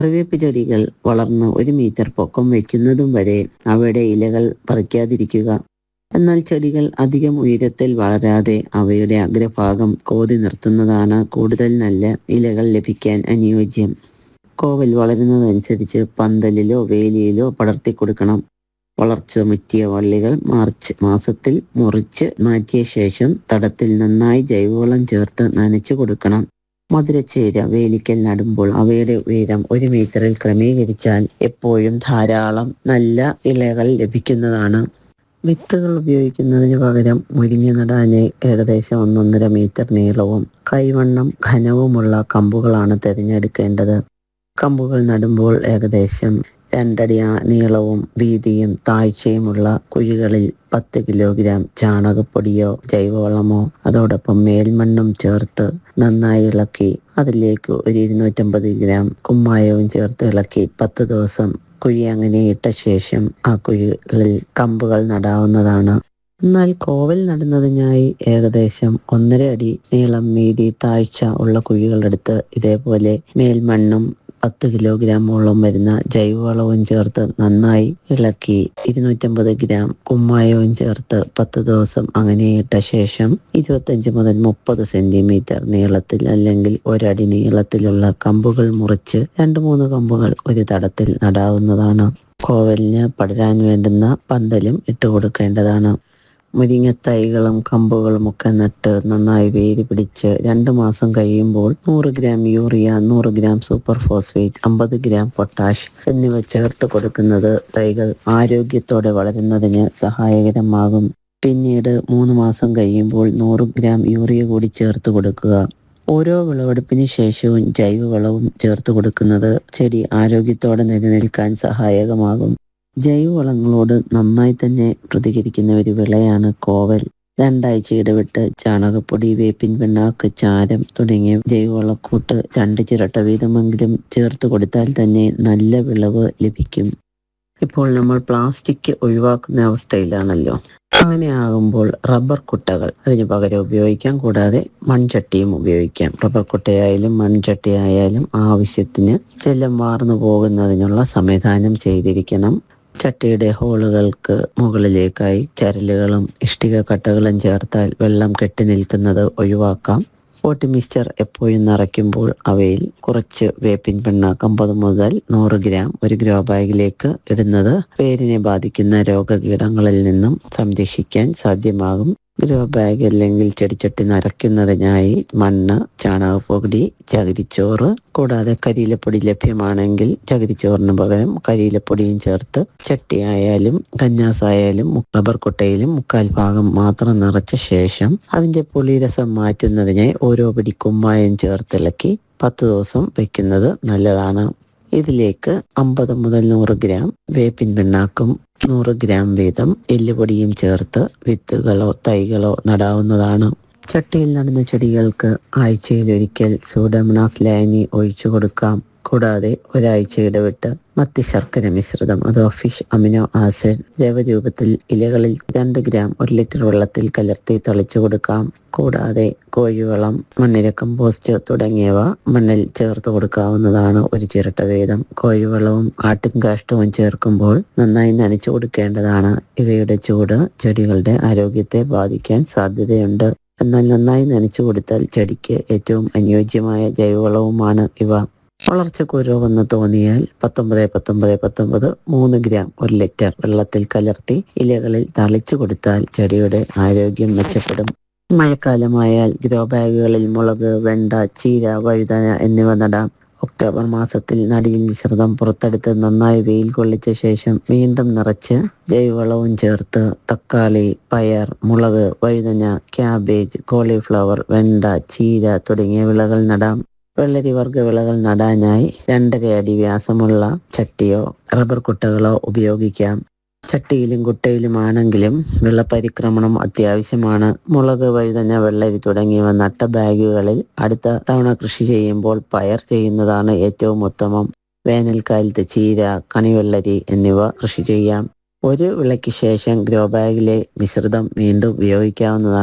കറിവേപ്പ് ചെടികൾ വളർന്ന് ഒരു മീറ്റർ പൊക്കം വയ്ക്കുന്നതും വരെ അവയുടെ ഇലകൾ പറിക്കാതിരിക്കുക എന്നാൽ ചെടികൾ അധികം ഉയരത്തിൽ വളരാതെ അവയുടെ അഗ്രഭാഗം കോതി നിർത്തുന്നതാണ് കൂടുതൽ നല്ല ഇലകൾ ലഭിക്കാൻ അനുയോജ്യം കോവൽ വളരുന്നതനുസരിച്ച് പന്തലിലോ വേലിയിലോ പടർത്തി കൊടുക്കണം വളർച്ച മുറ്റിയ വള്ളികൾ മാർച്ച് മാസത്തിൽ മുറിച്ച് മാറ്റിയ ശേഷം തടത്തിൽ നന്നായി ജൈവവളം ചേർത്ത് നനച്ചു കൊടുക്കണം മധുരച്ചേര വേലിക്കൽ നടുമ്പോൾ അവയുടെ ഉയരം ഒരു മീറ്ററിൽ ക്രമീകരിച്ചാൽ എപ്പോഴും ധാരാളം നല്ല ഇലകൾ ലഭിക്കുന്നതാണ് വിത്തുകൾ ഉപയോഗിക്കുന്നതിന് പകരം മുരിങ്ങ നടാന് ഏകദേശം ഒന്നൊന്നര മീറ്റർ നീളവും കൈവണ്ണം ഘനവുമുള്ള കമ്പുകളാണ് തിരഞ്ഞെടുക്കേണ്ടത് കമ്പുകൾ നടുമ്പോൾ ഏകദേശം രണ്ടടി ആ- നീളവും വീതിയും താഴ്ചയുമുള്ള കുഴികളിൽ പത്ത് കിലോഗ്രാം ചാണകപ്പൊടിയോ ജൈവവളമോ അതോടൊപ്പം മേൽമണ്ണും ചേർത്ത് നന്നായി ഇളക്കി അതിലേക്ക് ഒരു ഇരുന്നൂറ്റമ്പത് ഗ്രാം കുമ്മായവും ചേർത്ത് ഇളക്കി പത്ത് ദിവസം കുഴി അങ്ങനെ ഇട്ട ശേഷം ആ കുഴികളിൽ കമ്പുകൾ നടാവുന്നതാണ് എന്നാൽ കോവൽ നടുന്നതിനായി ഏകദേശം ഒന്നര അടി നീളം വീതി താഴ്ച ഉള്ള കുഴികളെടുത്ത് ഇതേപോലെ മേൽമണ്ണും പത്ത് കിലോഗ്രാമോളം വരുന്ന ജൈവവളവും ചേർത്ത് നന്നായി ഇളക്കി ഇരുന്നൂറ്റമ്പത് ഗ്രാം കുമ്മായവും ചേർത്ത് പത്ത് ദിവസം അങ്ങനെ ഇട്ട ശേഷം ഇരുപത്തഞ്ച് മുതൽ മുപ്പത് സെന്റിമീറ്റർ നീളത്തിൽ അല്ലെങ്കിൽ ഒരടി നീളത്തിലുള്ള കമ്പുകൾ മുറിച്ച് രണ്ട് മൂന്ന് കമ്പുകൾ ഒരു തടത്തിൽ നടാവുന്നതാണ് കോവലിന് പടരാൻ വേണ്ടുന്ന പന്തലും ഇട്ട് കൊടുക്കേണ്ടതാണ് മുരിങ്ങത്തൈകളും കമ്പുകളും ഒക്കെ നട്ട് നന്നായി വേര് പിടിച്ച് രണ്ട് മാസം കഴിയുമ്പോൾ നൂറ് ഗ്രാം യൂറിയ നൂറ് ഗ്രാം സൂപ്പർ ഫോസ്ഫേറ്റ് അമ്പത് ഗ്രാം പൊട്ടാഷ് എന്നിവ ചേർത്ത് കൊടുക്കുന്നത് തൈകൾ ആരോഗ്യത്തോടെ വളരുന്നതിന് സഹായകരമാകും പിന്നീട് മൂന്ന് മാസം കഴിയുമ്പോൾ നൂറ് ഗ്രാം യൂറിയ കൂടി ചേർത്ത് കൊടുക്കുക ഓരോ വിളവെടുപ്പിന് ശേഷവും ജൈവവളവും ചേർത്ത് കൊടുക്കുന്നത് ചെടി ആരോഗ്യത്തോടെ നിലനിൽക്കാൻ സഹായകമാകും ജൈവവളങ്ങളോട് നന്നായി തന്നെ പ്രതികരിക്കുന്ന ഒരു വിളയാണ് കോവൽ രണ്ടാഴ്ച ഇടവിട്ട് ചാണകപ്പൊടി വേപ്പിൻ പിണ്ണാക്ക് ചാരം തുടങ്ങിയ ജൈവവളക്കൂട്ട് രണ്ട് ചിരട്ട വീതമെങ്കിലും ചേർത്ത് കൊടുത്താൽ തന്നെ നല്ല വിളവ് ലഭിക്കും ഇപ്പോൾ നമ്മൾ പ്ലാസ്റ്റിക് ഒഴിവാക്കുന്ന അവസ്ഥയിലാണല്ലോ അങ്ങനെ ആകുമ്പോൾ റബ്ബർ കുട്ടകൾ അതിന് പകരം ഉപയോഗിക്കാം കൂടാതെ മൺചട്ടിയും ഉപയോഗിക്കാം റബ്ബർ കുട്ടയായാലും മൺചട്ടിയായാലും ആവശ്യത്തിന് ജലം വാർന്നു പോകുന്നതിനുള്ള സംവിധാനം ചെയ്തിരിക്കണം ചട്ടിയുടെ ഹോളുകൾക്ക് മുകളിലേക്കായി ചരലുകളും ഇഷ്ടിക കട്ടകളും ചേർത്താൽ വെള്ളം കെട്ടി നിൽക്കുന്നത് ഒഴിവാക്കാം പോട്ടി മിക്സ്ചർ എപ്പോഴും നിറയ്ക്കുമ്പോൾ അവയിൽ കുറച്ച് വേപ്പിൻ പിണ്ണാക്ക് അമ്പത് മുതൽ നൂറ് ഗ്രാം ഒരു ഗ്രോ ബാഗിലേക്ക് ഇടുന്നത് വേരിനെ ബാധിക്കുന്ന രോഗകീടങ്ങളിൽ നിന്നും സംരക്ഷിക്കാൻ സാധ്യമാകും ഗ്രോ ബാഗ് അല്ലെങ്കിൽ ചെടിച്ചട്ടി നിറയ്ക്കുന്നതിനായി മണ്ണ് ചാണകപ്പൊടി ചകിരിച്ചോറ് കൂടാതെ കരിയിലപ്പൊടി ലഭ്യമാണെങ്കിൽ ചകിരിച്ചോറിന് പകരം കരിയിലപ്പൊടിയും ചേർത്ത് ചട്ടിയായാലും കന്നാസായാലും റബ്ബർ കൊട്ടയിലും മുക്കാൽ ഭാഗം മാത്രം നിറച്ച ശേഷം അതിന്റെ പുളിരസം മാറ്റുന്നതിനായി ഓരോ പിടി കുമ്മായം ചേർത്തിളക്കി പത്ത് ദിവസം വെക്കുന്നത് നല്ലതാണ് ഇതിലേക്ക് അമ്പത് മുതൽ നൂറ് ഗ്രാം വേപ്പിൻ പിണ്ണാക്കും നൂറ് ഗ്രാം വീതം എല്ലുപൊടിയും ചേർത്ത് വിത്തുകളോ തൈകളോ നടാവുന്നതാണ് ചട്ടിയിൽ നടുന്ന ചെടികൾക്ക് ആഴ്ചയിലൊരിക്കൽ സൂഡമണാസ് ലായനി ഒഴിച്ചു കൊടുക്കാം കൂടാതെ ഒരാഴ്ച ഇടവിട്ട് മത്തി ശർക്കര മിശ്രിതം അഥവാ ഫിഷ് അമിനോ ആസിഡ് ദ്രവരൂപത്തിൽ ഇലകളിൽ രണ്ട് ഗ്രാം ഒരു ലിറ്റർ വെള്ളത്തിൽ കലർത്തി തളിച്ചു കൊടുക്കാം കൂടാതെ കോഴിവളം മണ്ണിര കമ്പോസ്റ്റ് തുടങ്ങിയവ മണ്ണിൽ ചേർത്ത് കൊടുക്കാവുന്നതാണ് ഒരു ചിരട്ട വീതം കോഴിവളവും ആട്ടിൻ കാഷ്ടവും ചേർക്കുമ്പോൾ നന്നായി നനച്ചു കൊടുക്കേണ്ടതാണ് ഇവയുടെ ചൂട് ചെടികളുടെ ആരോഗ്യത്തെ ബാധിക്കാൻ സാധ്യതയുണ്ട് എന്നാൽ നന്നായി നനച്ചു കൊടുത്താൽ ചെടിക്ക് ഏറ്റവും അനുയോജ്യമായ ജൈവവളവുമാണ് ഇവ വളർച്ചക്കുരോവെന്ന് തോന്നിയാൽ പത്തൊമ്പത് പത്തൊമ്പത് പത്തൊമ്പത് മൂന്ന് ഗ്രാം ഒരു ലിറ്റർ വെള്ളത്തിൽ കലർത്തി ഇലകളിൽ തളിച്ചു കൊടുത്താൽ ചെടിയുടെ ആരോഗ്യം മെച്ചപ്പെടും മഴക്കാലമായാൽ ഗ്രോ ബാഗുകളിൽ മുളക് വെണ്ട ചീര വഴുതന എന്നിവ നടാം ഒക്ടോബർ മാസത്തിൽ നടിയിൽ മിശ്രിതം പുറത്തെടുത്ത് നന്നായി വെയിൽ കൊള്ളിച്ച ശേഷം വീണ്ടും നിറച്ച് ജൈവവളവും ചേർത്ത് തക്കാളി പയർ മുളക് വഴുതന ക്യാബേജ് കോളിഫ്ലവർ വെണ്ട ചീര തുടങ്ങിയ വിളകൾ നടാം വെള്ളരി വർഗ്ഗ വിളകൾ നടാനായി രണ്ടര അടി വ്യാസമുള്ള ചട്ടിയോ റബ്ബർ കുട്ടകളോ ഉപയോഗിക്കാം ചട്ടിയിലും കുട്ടയിലുമാണെങ്കിലും വെള്ളപരിക്രമണം അത്യാവശ്യമാണ് മുളക് വഴുതന വെള്ളരി തുടങ്ങിയവ നട്ട ബാഗുകളിൽ അടുത്ത തവണ കൃഷി ചെയ്യുമ്പോൾ പയർ ചെയ്യുന്നതാണ് ഏറ്റവും ഉത്തമം വേനൽക്കാലത്ത് ചീര കണിവെള്ളരി എന്നിവ കൃഷി ചെയ്യാം ഒരു വിളയ്ക്ക് ശേഷം ഗ്രോ ബാഗിലെ മിശ്രിതം വീണ്ടും ഉപയോഗിക്കാവുന്നതാണ്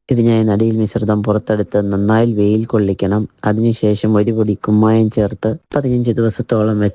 ഇതിനായി നടിയിൽ മിശ്രിതം പുറത്തെടുത്ത് നന്നായി വെയിൽ കൊള്ളിക്കണം അതിനുശേഷം ഒരു പൊടി കുമ്മായം ചേർത്ത് പതിനഞ്ച് ദിവസത്തോളം